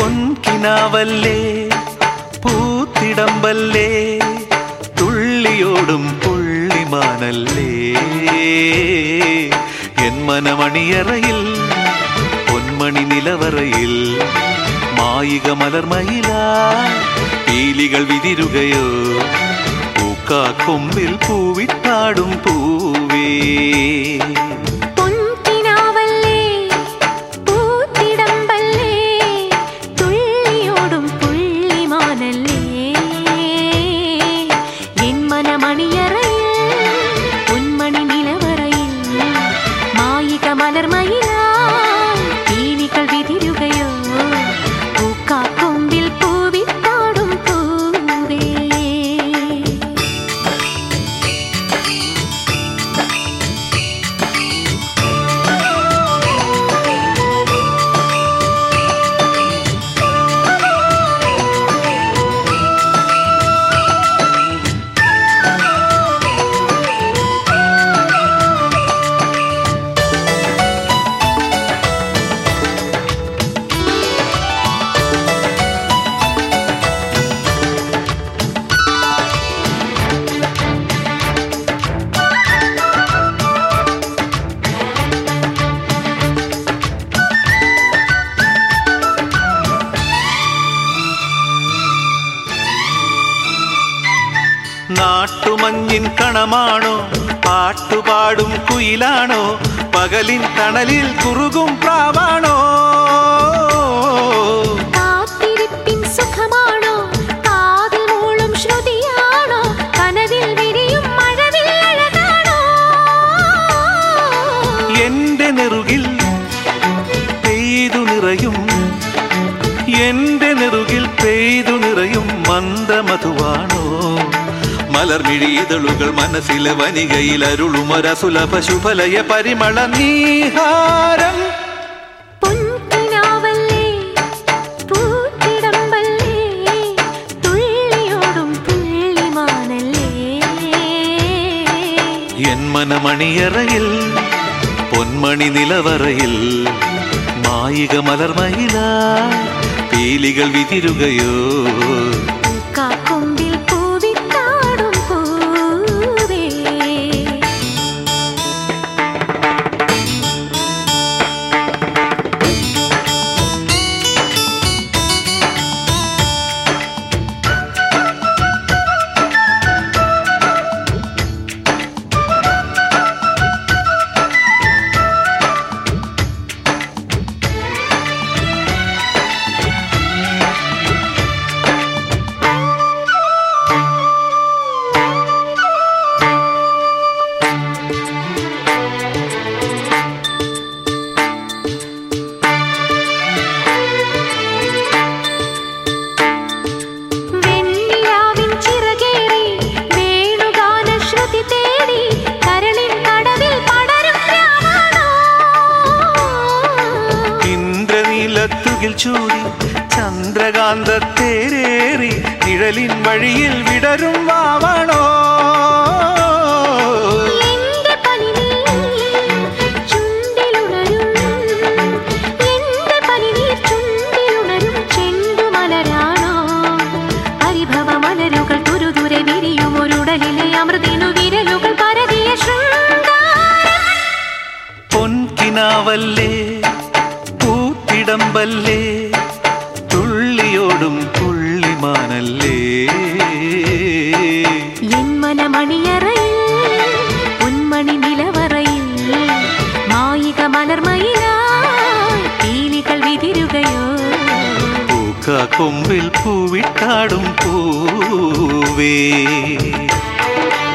പൊൻകിനാവല്ലേ പൂത്തിടമ്പല്ലേ തുള്ളിയോടും പുള്ളിമാനല്ലേ N മനമണിയറയിൽ പൊന്മണി നിലവറയിൽ മായിക മലർമയില പീലികൾ വിതിരുകയോ പൂക്കാക്കൊമ്പിൽ പൂവിട്ടാടും പൂവേ പൊൻകിനാവല്ലേ പൂത്തിടമ്പല്ലേ തുള്ളിയോടും പുള്ളിമാനല്ലേ N മനമണിയറയിൽ പൊന്മണി നിലവറയിൽ മായിക മലർമയിലായി പീലികൾ വിതിരുകയോ പൂക്കാക്കൊമ്പിൽ പൂവിത്താടും പൂവേ നാട്ടുമഞ്ഞിൻ കണമാണോ പാട്ടുപാടും കുയിലാണോ പകലിൻ തണലിൽ കുറുകും പ്രാവാണോ കാത്തിരിപ്പിൻ സുഖമാണോ കാതിൽ മൂളും ശ്രുതിയാണോ കനവിൽ വിരിയും മഴവിൽ അഴകാണോ എന്റെ നെറുകിൽ പെയ്തു നിറയും എന്റെ നെറുകിൽ പെയ്തു നിറയും മന്ദമധുവാണോ മലർമിഴിതളുകൾ മനസ്സിലെ വനികയിൽ അരുളുമൊരസുലഭ ശുഭലയ പരിമള നീഹാരം പൊൻകിനാവല്ലേ പൂത്തിടമ്പല്ലേ തുള്ളിയോടും പുള്ളിമാനല്ലേ എൻ മനമണിയറയിൽ പൊന്മണി നിലവറയിൽ മായിക മലർമയില പീലികൾ വിതിരുകയോ കാക്കൊമ്പിൽ പൂവിത്താടും പൂവേ വെണ്ണിലാവിൻ ചിറകേറി വേണുഗാന ശ്രുതി തേടി കരളിൻ കടവിൽ പടരും രാമാണോ ഇന്ദ്രനീലത്തുകിൽ ചൂടി ചന്ദ്രകാന്ത തേരേറി നിഴലിൻ വഴിയിൽ വിടരും വാവണോ എന്റെ പനിനീർ ചുണ്ടിലുണരും എന്റെ പനിനീർ ചുണ്ടിലുണരും ചെണ്ടുമലരാണോ പരിഭവ മലരുകൾ തുരുതുരെ വിരിയും ഒരുടലിലെ അമൃതിനു വിരലുകൾ പരതിയ ശൃംഗാരം പൊൻകിനാവല്ലേ പൂത്തിടമ്പല്ലേ തുള്ളിയോടും പുള്ളിമാനല്ലേ എൻ മനമണിയറയിൽ പൊന്മണി നിലവറയിൽ മായിക മലർമയിലായി പീലികൾ വിതിരുകയോ പൂക്ക കൊമ്പിൽ പൂവിട്ടാടും പൂവേ